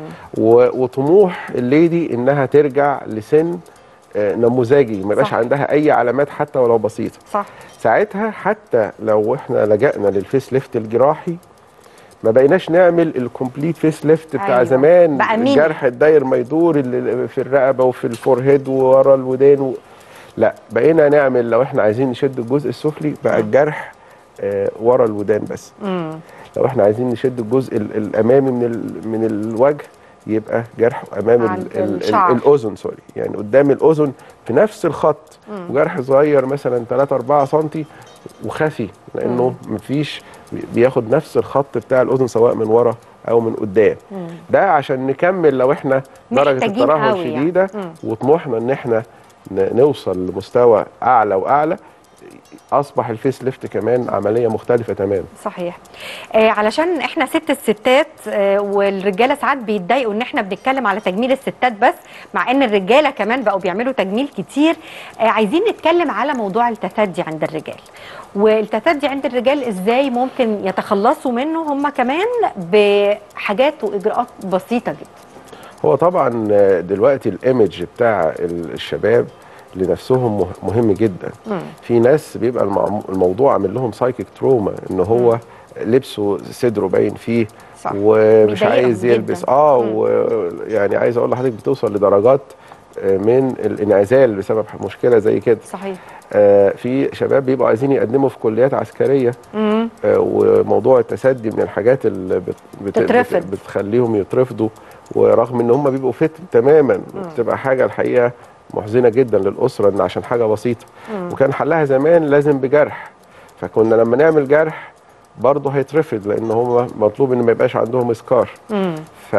و- وطموح الليدي انها ترجع لسن آه، نموذجي ما يبقاش صح. عندها اي علامات حتى ولو بسيطه صح ساعتها حتى لو احنا لجأنا للفيس ليفت الجراحي ما بقيناش نعمل الكومبليت فيس ليفت بتاع أيوة. أيوة. زمان بقى ميني. الجرح الداير ما يدور اللي في الرقبه وفي الفورهيد وورا الودان و... لا بقينا نعمل لو احنا عايزين نشد الجزء السفلي بقى الجرح آه ورا الودان بس لو احنا عايزين نشد الجزء ال- الامامي من ال... من الوجه يبقى جرح امام عند ال... ال... الشعر. ال... الاذن سوري يعني قدام الاذن في نفس الخط وجرح صغير مثلا 3 4 سم وخفي لانه مفيش بياخد نفس الخط بتاع الاذن سواء من ورا او من قدام ده عشان نكمل لو احنا درجه محتاجين الترهل قوي يعني. شديده وطموحنا ان احنا ن- نوصل لمستوى اعلى واعلى اصبح الفيس ليفت كمان عمليه مختلفه تماما صحيح آه علشان احنا ست الستات آه والرجاله ساعات بيتضايقوا ان احنا بنتكلم على تجميل الستات بس مع ان الرجاله كمان بقوا بيعملوا تجميل كتير آه عايزين نتكلم على موضوع التثدي عند الرجال والتثدي عند الرجال ازاي ممكن يتخلصوا منه هم كمان بحاجات واجراءات بسيطه جدا هو طبعا دلوقتي الايمج بتاع الشباب لنفسهم مه- مهم جدا في ناس بيبقى المع- الموضوع عامل لهم سايكيك تروما ان هو لبسه صدره باين فيه صح. ومش بيضايقهم عايز يلبس جداً. اه ويعني عايز اقول لحضرتك بتوصل لدرجات آه، من الانعزال بسبب مشكله زي كده صحيح آه، في شباب بيبقوا عايزين يقدموا في كليات عسكريه مم. آه، وموضوع التسدي من الحاجات اللي بت بت تترفض. بت بتخليهم يترفضوا ورغم ان هم بيبقوا فت تماما بتبقى حاجه الحقيقه محزنه جدا للاسره ان عشان حاجه بسيطه وكان حلها زمان لازم بجرح فكنا لما نعمل جرح برضه هيترفض لان هم مطلوب ان ما يبقاش عندهم اسكار مم.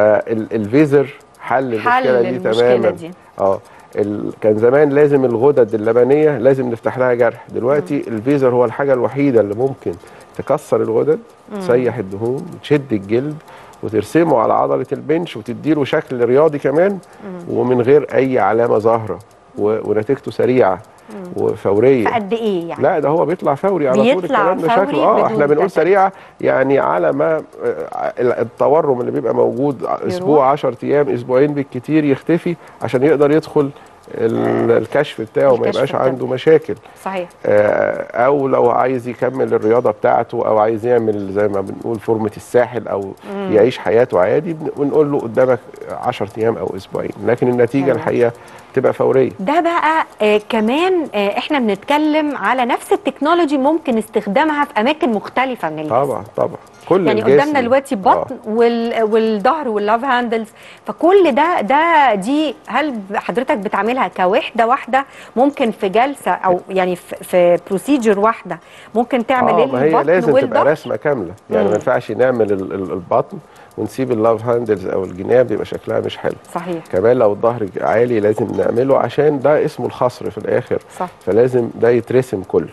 فالفيزر حل حل المشكله دي المشكلة تماما دي. اه ال... كان زمان لازم الغدد اللبنيه لازم نفتح لها جرح دلوقتي الفيزر هو الحاجه الوحيده اللي ممكن تكسر الغدد تسيح الدهون وتشد الجلد وترسمه على عضله البنش وتديله شكل رياضي كمان ومن غير اي علامه ظاهره و... ونتيجته سريعه وفوريه فقد ايه يعني لا ده هو بيطلع فوري على طول بيطلع الكلام ده فوري شكله اه بدون احنا بنقول تكلفة. سريعه يعني على ما آه، التورم اللي بيبقى موجود اسبوع 10 ايام اسبوعين بالكتير يختفي عشان يقدر يدخل ال- الكشف بتاعه ما الكشف يبقاش بتاعه. عنده مشاكل صحيح آه، او لو عايز يكمل الرياضه بتاعته او عايز يعمل زي ما بنقول فورمه الساحل او يعيش حياته عادي بن- بنقول له قدامك 10 ايام او اسبوعين لكن النتيجه حلو. الحقيقه تبقى فوريه ده بقى آه كمان آه احنا بنتكلم على نفس التكنولوجي ممكن استخدامها في اماكن مختلفه من الجسم طبعا طبعا كل يعني الجسم قدامنا دلوقتي آه. بطن وال والظهر واللاف هاندلز فكل ده ده دي هل حضرتك بتعملها كوحده واحده ممكن في جلسه او يعني في, في بروسيجر واحده ممكن تعمل اه ما هي البطن لازم تبقى والظهر رسمه كامله يعني مم. ما ينفعش نعمل ال- ال- البطن ونسيب اللاف هاندلز او الجناب يبقى شكلها مش حلو صحيح كمان لو الظهر عالي لازم نعمله عشان ده اسمه الخصر في الاخر صح فلازم ده يترسم كله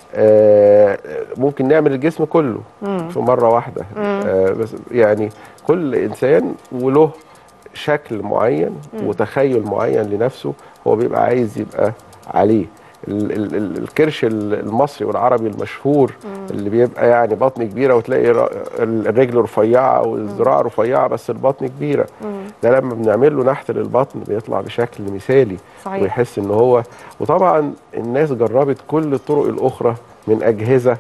آه ممكن نعمل الجسم كله في مره واحده آه بس يعني كل انسان وله شكل معين وتخيل معين لنفسه هو بيبقى عايز يبقى عليه ال ال ال الكرش ال- المصري والعربي المشهور اللي بيبقى يعني بطن كبيره وتلاقي را- ال- الرجل رفيعه والذراع رفيعه بس البطن كبيره ده لما بنعمل له نحت للبطن بيطلع بشكل مثالي صحيح. ويحس ان هو وطبعا الناس جربت كل الطرق الاخرى من اجهزه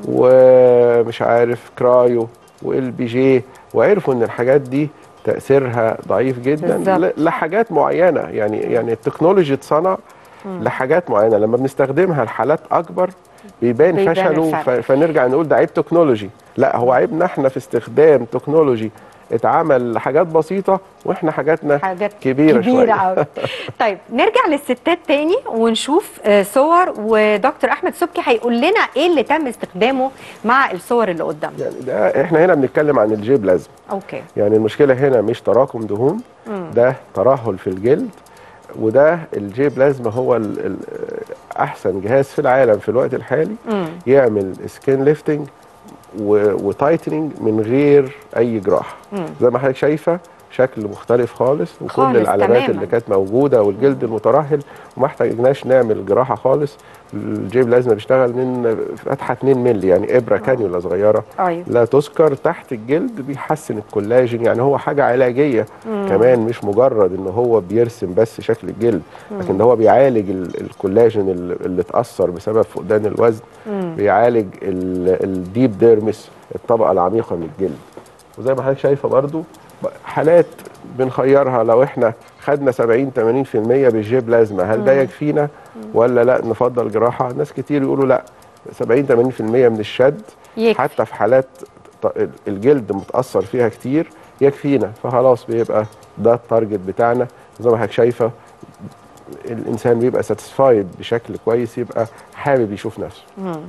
ومش عارف كرايو وال بي جي وعرفوا ان الحاجات دي تاثيرها ضعيف جدا بالظبط. ل- لحاجات معينه يعني يعني التكنولوجي اتصنع لحاجات معينه لما بنستخدمها لحالات اكبر بيبان, بيبان فشله الفرق. ف- فنرجع نقول ده عيب تكنولوجي لا هو عيبنا احنا في استخدام تكنولوجي اتعمل لحاجات بسيطه واحنا حاجاتنا حاجات كبيره, كبيرة شويه قوي طيب نرجع للستات تاني ونشوف آه، صور ودكتور احمد سبكي هيقول لنا ايه اللي تم استخدامه مع الصور اللي قدامنا يعني ده احنا هنا بنتكلم عن الجيب لازم اوكي يعني المشكله هنا مش تراكم دهون ده ترهل في الجلد وده الجيب لازمة هو ال ال احسن جهاز في العالم في الوقت الحالي مم. يعمل سكين ليفتنج وتايتنينج من غير اي جراحه زي ما حضرتك شايفه شكل مختلف خالص وكل خالص، العلامات تماماً. اللي كانت موجوده والجلد المترهل وما احتاجناش نعمل جراحه خالص الجيب لازم بيشتغل من فتحه 2 مللي يعني ابره كانيولا صغيره ايوه لا تذكر تحت الجلد بيحسن الكولاجين يعني هو حاجه علاجيه كمان مش مجرد ان هو بيرسم بس شكل الجلد لكن ده هو بيعالج ال- الكولاجين اللي, اللي اتاثر بسبب فقدان الوزن بيعالج ال- الديب ديرمس الطبقه العميقه من الجلد وزي ما حضرتك شايفه برضو حالات بنخيرها لو احنا خدنا 70 80% بالجيب لازمه هل ده يكفينا ولا لا نفضل جراحه ناس كتير يقولوا لا 70 80% من الشد يكفي. حتى في حالات ط- الجلد متاثر فيها كتير يكفينا فخلاص بيبقى ده التارجت بتاعنا زي ما حضرتك شايفه الانسان بيبقى ساتيسفايد بشكل كويس يبقى حابب يشوف نفسه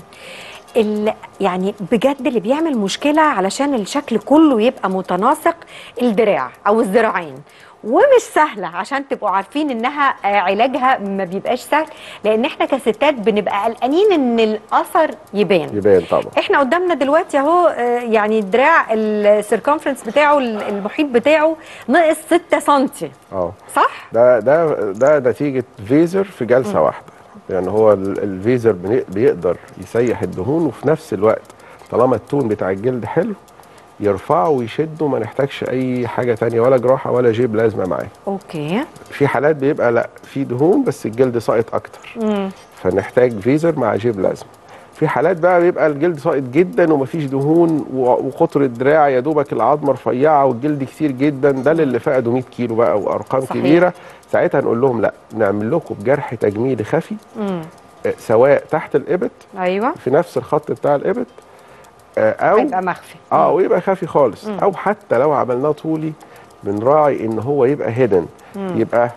ال- يعني بجد اللي بيعمل مشكله علشان الشكل كله يبقى متناسق الدراع او الذراعين ومش سهله عشان تبقوا عارفين انها آه، علاجها ما بيبقاش سهل لان احنا كستات بنبقى قلقانين ان الاثر يبان يبان طبعا احنا قدامنا دلوقتي اهو آه، يعني الدراع السيركمفرنس بتاعه المحيط بتاعه ناقص 6 سم اه صح ده ده ده نتيجه فيزر في جلسه واحده يعني هو ال- الفيزر بني- بيقدر يسيح الدهون وفي نفس الوقت طالما التون بتاع الجلد حلو يرفعوا ويشدوا ما نحتاجش اي حاجه تانية ولا جراحه ولا جيب لازمه معاه اوكي في حالات بيبقى لا في دهون بس الجلد ساقط اكتر فنحتاج فيزر مع جيب لازمه في حالات بقى بيبقى الجلد ساقط جدا ومفيش دهون و- وقطر الدراع يا دوبك العظمه رفيعه والجلد كتير جدا ده اللي فقدوا 100 كيلو بقى وارقام صحيح. كبيره ساعتها نقول لهم لا نعمل لكم بجرح تجميلي خفي آه، سواء تحت الابط ايوه في نفس الخط بتاع الابط آه، او هيبقى مخفي اه ويبقى خفي خالص او حتى لو عملناه طولي بنراعي ان هو يبقى هيدن يبقى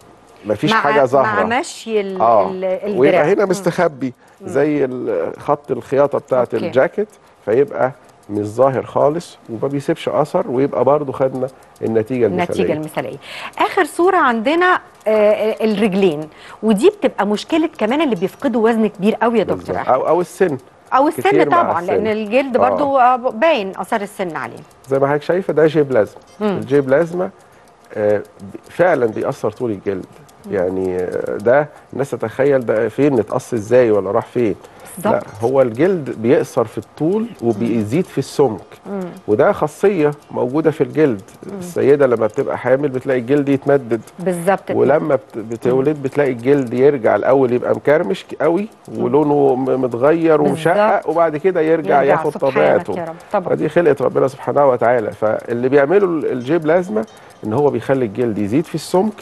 مفيش مع حاجه ظاهره مع مشي ال- اه ال- الدراع ويبقى هنا مستخبي زي ال- خط الخياطه بتاعه أوكي. الجاكيت فيبقى مش ظاهر خالص وما بيسيبش اثر ويبقى برضو خدنا النتيجه المثاليه النتيجه المثاليه اخر صوره عندنا آه الرجلين ودي بتبقى مشكله كمان اللي بيفقدوا وزن كبير قوي يا دكتور بالظبط. احمد او او السن او السن كتير مع طبعا السن. لان الجلد آه. برضو آه، باين اثار السن عليه زي ما حضرتك شايفه ده جيب لازمه الجيب لازمه آه، فعلا بيأثر طول الجلد يعني آه، ده الناس تتخيل ده فين اتقص ازاي ولا راح فين بالظبط. لا هو الجلد بيقصر في الطول وبيزيد في السمك وده خاصيه موجوده في الجلد السيده لما بتبقى حامل بتلاقي الجلد يتمدد بالظبط ولما بت- بتولد بتلاقي الجلد يرجع الاول يبقى مكرمش قوي ولونه م- متغير ومشقق بالظبط. وبعد كده يرجع, يرجع ياخد سبحانك طبيعته يا رب، طبعا. فدي خلقه ربنا سبحانه وتعالى فاللي بيعمله ال- الجيب لازمه ان هو بيخلي الجلد يزيد في السمك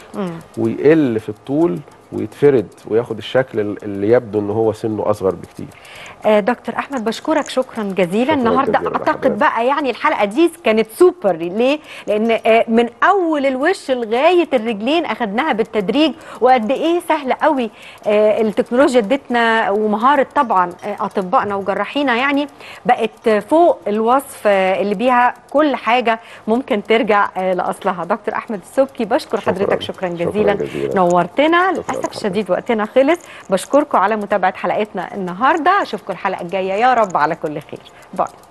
ويقل في الطول ويتفرد وياخد الشكل ال- اللي يبدو ان هو سنه اصغر بكتير آه دكتور احمد بشكرك شكرا جزيلا شكراً النهارده جزيلاً اعتقد لحضرتك. بقى يعني الحلقه دي كانت سوبر ليه لان آه من اول الوش لغايه الرجلين اخدناها بالتدريج وقد ايه سهل قوي آه التكنولوجيا ادتنا ومهاره طبعا آه اطبائنا وجراحينا يعني بقت فوق الوصف آه اللي بيها كل حاجه ممكن ترجع آه لاصلها دكتور احمد السبكي بشكر شكراً. حضرتك شكرا شكراً جزيلا جزيلاً. نورتنا للاسف لحضرتك. الشديد وقتنا خلص بشكركم على متابعه حلقتنا النهارده اشوفكم الحلقه الجايه يا رب على كل خير باي